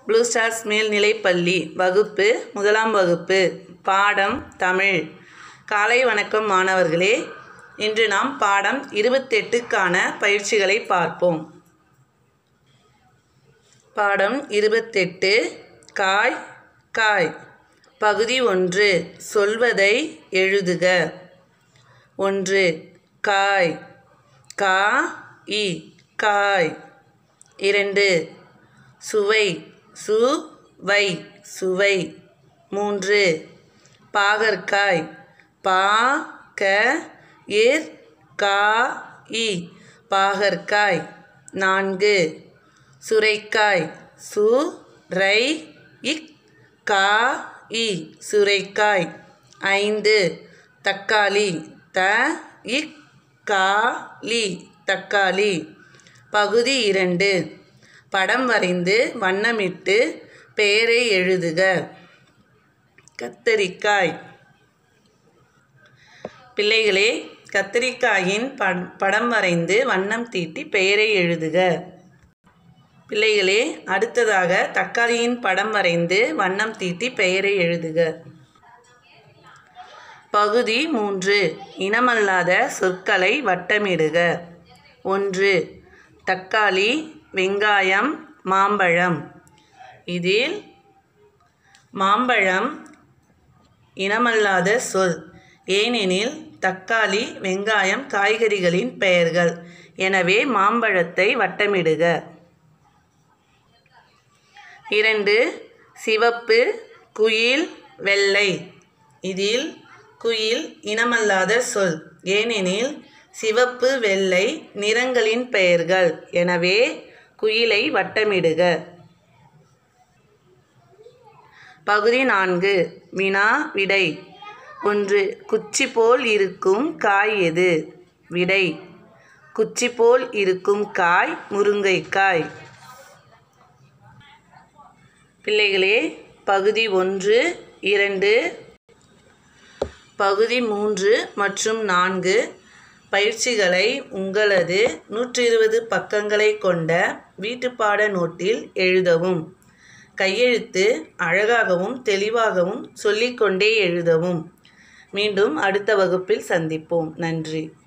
blue stars மேல்நிலைப்பள்ளி வகுப்பு முதலாம் வகுப்பு பாடம் தமிழ் காலை வணக்கம் மாணவர்களே இன்று நாம் பாடம் இருபத்தெட்டுக்கான பயிற்சிகளை பார்ப்போம் பாடம் இருபத்தெட்டு காய் காய் பகுதி ஒன்று சொல்வதை எழுதுக ஒன்று காய் கா இ காய் இரண்டு சுவை சு வை சுவை மூன்று பாகற்காய் பா க இர் கா இ பாகற்காய் நான்கு சுரைக்காய் சு ரை இக் கா இ சுரைக்காய் ஐந்து தக்காளி த இக் கா லி தக்காளி பகுதி இரண்டு படம் வரைந்து வண்ணமிட்டு பெயரை எழுதுக கத்தரிக்காய் பிள்ளைகளே கத்தரிக்காயின் ப- படம் வரைந்து வண்ணம் தீட்டி பெயரை எழுதுக பிள்ளைகளே அடுத்ததாக தக்காளியின் படம் வரைந்து வண்ணம் தீட்டி பெயரை எழுதுக பகுதி மூன்று இனமல்லாத சொற்களை வட்டமிடுக ஒன்று தக்காளி வெங்காயம் மாம்பழம் இதில் மாம்பழம் இனமல்லாத சொல் ஏனெனில் தக்காளி வெங்காயம் காய்கறிகளின் பெயர்கள் எனவே மாம்பழத்தை வட்டமிடுக இரண்டு சிவப்பு குயில் வெள்ளை இதில் குயில் இனமல்லாத சொல் ஏனெனில் சிவப்பு வெள்ளை நிறங்களின் பெயர்கள் எனவே குயிலை வட்டமிடுக பகுதி நான்கு வினா விடை ஒன்று குச்சி போல் இருக்கும் காய் எது விடை குச்சி போல் இருக்கும் காய் முருங்கைக்காய் பிள்ளைகளே பகுதி ஒன்று இரண்டு பகுதி மூன்று மற்றும் நான்கு பயிற்சிகளை உங்களது நூற்றி இருபது பக்கங்களை கொண்ட வீட்டுப்பாட நோட்டில் எழுதவும் கையெழுத்து அழகாகவும் தெளிவாகவும் சொல்லிக்கொண்டே எழுதவும் மீண்டும் அடுத்த வகுப்பில் சந்திப்போம் நன்றி